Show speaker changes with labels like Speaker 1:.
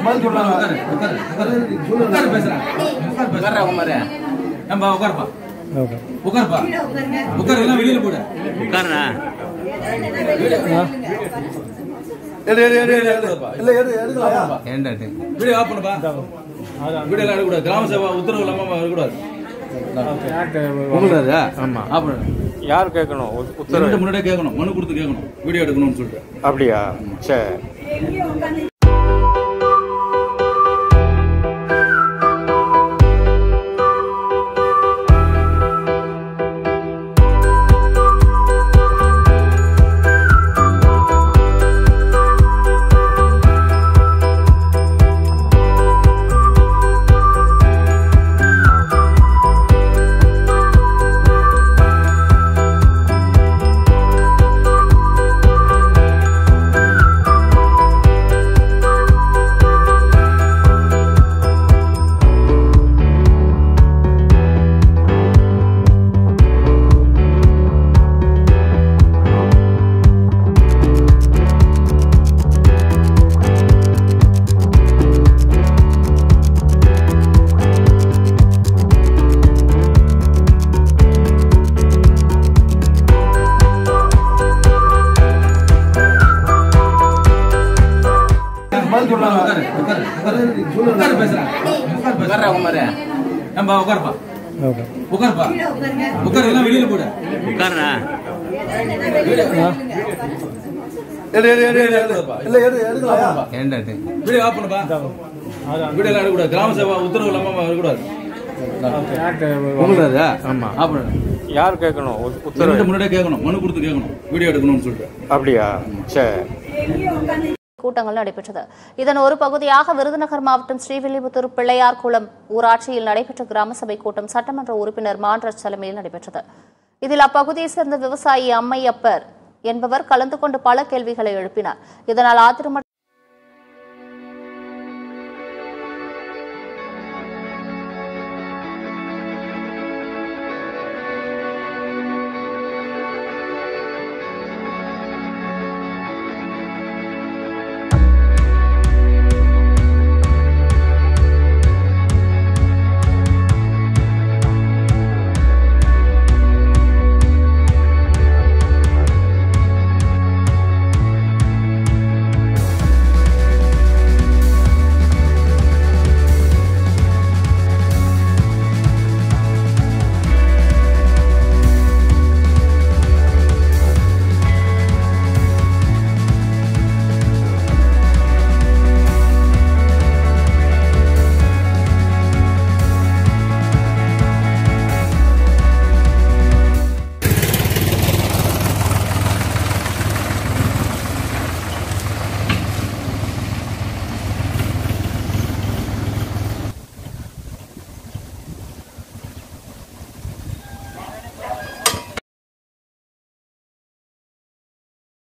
Speaker 1: பதில் சொல்றாங்க
Speaker 2: உட்காரு, உட்காரு, உட்காரு. உட்காரு பேசுறேன். உட்காரு பேசுறேன். ஏம்பா, உட்காருப்பா. உட்காருப்பா. உட்காரு, இல்லைன்னா வெளியில போடு.
Speaker 1: எடு எடு எடு எடு எடு இல்ல எடு எடுக்கலையா
Speaker 2: வீடியோ ஆஃப் பண்ணுப்பா. வீடியோ எல்லாம் எடுக்கக்கூடாது. கிராம சபை உத்தரவு இல்லாம இருக்கக்கூடாது. உங்களுதா?
Speaker 3: ஆமா.
Speaker 2: ஆஃப் பண்ணு.
Speaker 3: யார் கேட்கணும் உத்- உத்தரவு
Speaker 2: என்கிட்ட முன்னாடியே கேட்கணும் மனு கொடுத்து கேட்கணும் வீடியோ எடுக்கணும்னு சொல்லிட்டு
Speaker 3: அப்படியா சரி
Speaker 1: பதில் சொல்றாங்க
Speaker 2: உட்காரு, உட்காரு, உட்காரு. உட்காரு பேசுறேன். உட்காரு பேசுறேன். ஏம்பா, உட்காருப்பா. உட்காருப்பா. உட்காரு, இல்லைன்னா வெளியில போடு.
Speaker 1: எடு எடு எடு எடு எடு இல்ல எடு எடுக்கலையா
Speaker 2: வீடியோ ஆஃப் பண்ணுப்பா. வீடியோ எல்லாம் எடுக்கக்கூடாது. கிராம சபை உத்தரவு இல்லாம இருக்கக்கூடாது. உங்களுதா?
Speaker 3: ஆமா.
Speaker 2: ஆஃப் பண்ணு.
Speaker 3: யார் கேட்கணும் உத்-
Speaker 2: என்கிட்ட
Speaker 3: உத்தரவு
Speaker 2: முன்னாடியே கேட்கணும் மனு கொடுத்து கேட்கணும் வீடியோ எடுக்கணும்னு சொல்லிட்டு
Speaker 3: அப்படியா சரி
Speaker 4: கூட்டங்கள் நடைபெற்றது இதன் ஒரு பகுதியாக விருதுநகர் மாவட்டம் ஸ்ரீவில்லிபுத்தூர் பிள்ளையார் குளம் ஊராட்சியில் நடைபெற்ற கிராம சபை கூட்டம் சட்டமன்ற உறுப்பினர் மான்ராஜ் தலைமையில் நடைபெற்றது இதில் அப்பகுதியைச் சேர்ந்த விவசாயி அம்மையப்பர் என்பவர் கலந்து கொண்டு பல கேள்விகளை எழுப்பினார் இதனால் ஆத்திரமற்ற